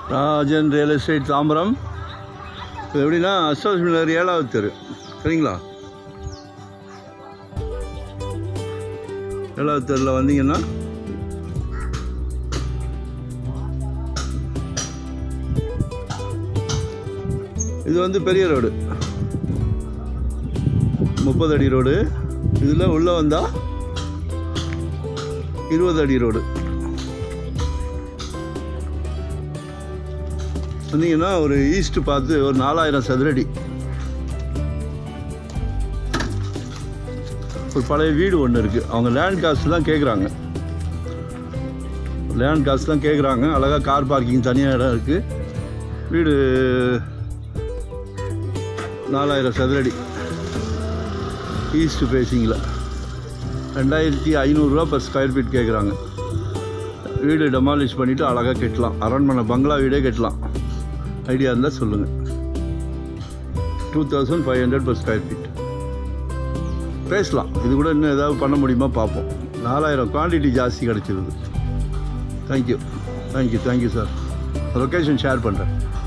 Rajan real estate Tambaram இது எப்படின்னா அசோஸ் Miller ஏழாவது தெரு சரிங்களா ஏழாவது தெருவில் வந்தீங்கன்னா இது வந்து பெரிய ரோடு முப்பது அடி ரோடு இதில் உள்ளே வந்தால் இருபது அடி ரோடு சொன்னீங்கன்னா ஒரு ஈஸ்ட் பார்த்து ஒரு நாலாயிரம் சதுரடி ஒரு பழைய வீடு ஒன்று இருக்குது அவங்க லேண்ட் காசு தான் கேட்குறாங்க லேண்ட் காசு தான் கேட்குறாங்க அழகாக கார் பார்க்கிங் தனியாக இடம் இருக்குது வீடு நாலாயிரம் சதுரடி ஈஸ்ட் ஃபேஸிங்கில் ரெண்டாயிரத்தி ஐநூறுரூவா பர் ஸ்கொயர் ஃபீட் கேட்குறாங்க வீடு டெமாலிஷ் பண்ணிவிட்டு அழகாக கட்டலாம் அரண்மனை பங்களா வீடே கட்டலாம் ஐடியா இருந்தால் சொல்லுங்கள் two thousand five hundred per square feet பேசலாம் இது கூட இன்னும் ஏதாவது பண்ண முடியுமா பார்ப்போம் நாலாயிரம் குவான்டிட்டி ஜாஸ்தி கிடச்சிருது thank you thank you thank you sir location share பண்ணுறேன்